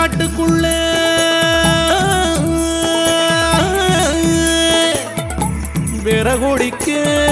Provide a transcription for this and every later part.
காட்டுக்குள்ள விறகொடிக்க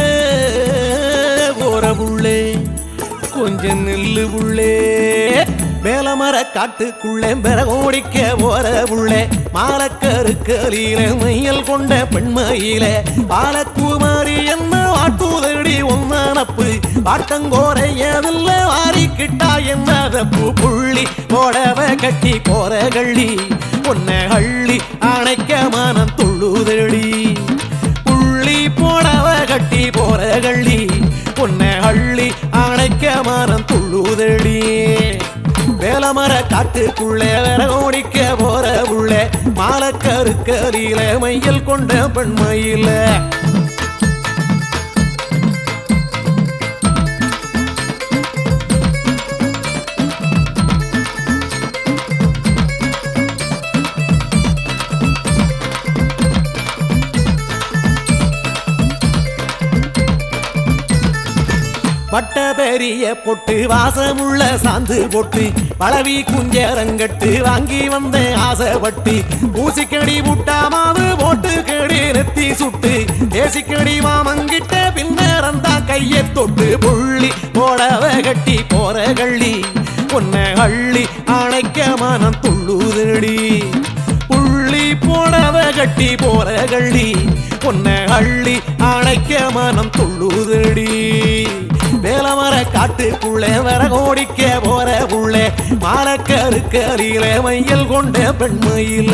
போற புள்ளே கொஞ்சம் நில்லு புள்ளே வேலமர காட்டுக்குள்ளே விறகோடிக்க போற புள்ளே மாலக்கருக்கலியில மையல் கொண்ட பெண்மையில பாலக்குமாரி என்ன வாட்டுதடி ஒன்னப்பு பாட்டங்கோரையதில்ல வாரிக்கிட்டா என்ன தப்பு புள்ளி போடவ கட்டி போற கள்ளி உன்னை அள்ளி அணைக்க மனம் துள்ளுதடி புள்ளி போடவ கட்டி போற கள்ளி உன்னை அள்ளி அணைக்க மனம் துள்ளுதடி வேலமர காட்டுக்குள்ளே வேற ஓடிக்க போற உள்ள மாலக்கருக்கரியில மையல் கொண்ட பெண்மையில பட்ட பெரிய பொட்டு வாசமுள்ள சாந்து பொட்டு பழவி குஞ்சரங்கட்டு வாங்கி வந்தேன் ஆசைப்பட்டு ஊசிக்கடி முட்டா மாவு போட்டு கடி நெத்தி சுட்டு தேசிக்கடி மாமங்கிட்ட பின்னரந்தா கையை தொட்டு புள்ளி போடவ கட்டி போற கள்ளி உன்னை அள்ளி அணைக்க மனம் துள்ளுதடி புள்ளி போடவ கட்டி போற கள்ளி உன்னை அள்ளி அணைக்க மனம் துள்ளுதடி வேலமர காட்டுக்குள்ளே வர கோடிக்க போற புள்ளே மாலக்கருக்கரியில மையல் கொண்ட பெண்மையில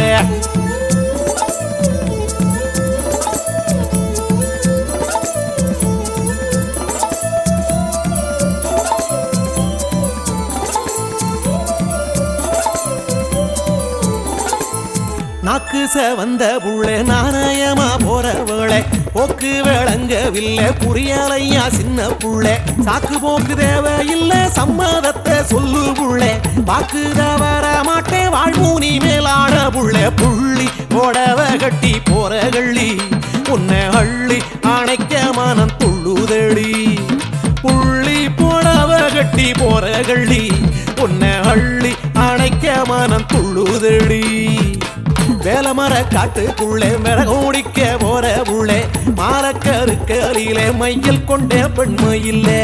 நாக்கு வந்த புள்ள நாணயமா போறவளே போக்கு விளங்கவில்லை புரியலையா சின்ன புள்ள சாக்கு போக்கு தேவையில்ல சம்மதத்தை சொல்லு புள்ள வாக்கு தவற மாட்டேன் வாழ்மூனி மேலான புள்ள புள்ளி போடவ கட்டி போற கள்ளி உன்னை அள்ளி அணைக்க மனம் துள்ளுதடி புள்ளி போடவ கட்டி போற கள்ளி உன்னை அள்ளி அணைக்க மனம் துள்ளுதடி வேலமர காட்டுக்குள்ளே மிரகோடிக்க போற புள்ளே மாலக்கருக்கரியிலே மையில் கொண்ட பெண்மையில்லை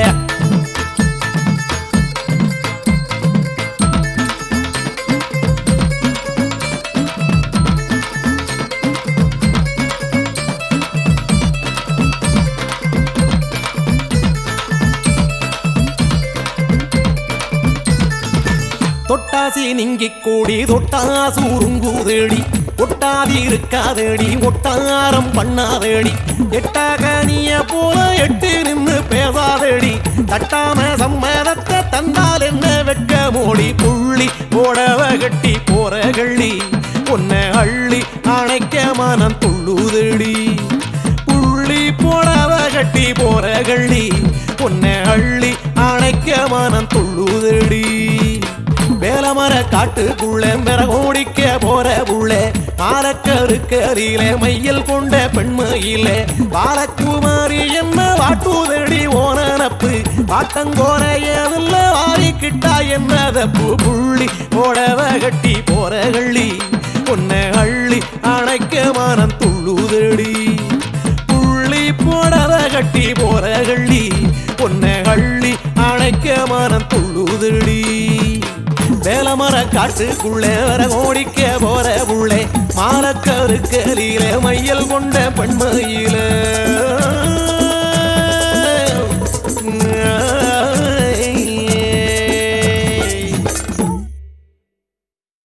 தொட்டாசி நீங்கி கூடி தொட்டாசு உருங்குதேடி ஒட்டாதி இருக்காதேடி ஒட்டாரம் பண்ணாதேடி எட்டாக நீய போல எட்டு நின்னு பேசாதேடி தட்டாம சம்மதத்தை தந்தால் என்ன வெட்க மோடி புள்ளி போடவ கட்டி போற கள்ளி உன்னை அள்ளி அணைக்க மனம் துள்ளுதடி புள்ளி போடவ கட்டி போற கள்ளி உன்னை அள்ளி அணைக்க மனம் துள்ளுதடி வேலமர காட்டுக்குள்ள மிரகோடிக்க போற புள்ள மாலக்கருக்கரியில மையல் கொண்ட பெண்மையில பாலக்குமாரி என்ன வாட்டுதடி ஓனப்பு பாட்டங்கோரையதில்ல வாரிக்கிட்டா என்ன தப்பு புள்ளி போடவ கட்டி போற கள்ளி உன்னை அள்ளி அணைக்க மனம் துள்ளுதடி புள்ளி போடவ கட்டி போற கள்ளி உன்னை அள்ளி அணைக்க மனம் துள்ளுதடி வேலமர காட்டுக்குள்ளே வர ஓடிக்க போற புள்ளே மாலக்கருக்கலியில மையல் கொண்ட பெண்மையில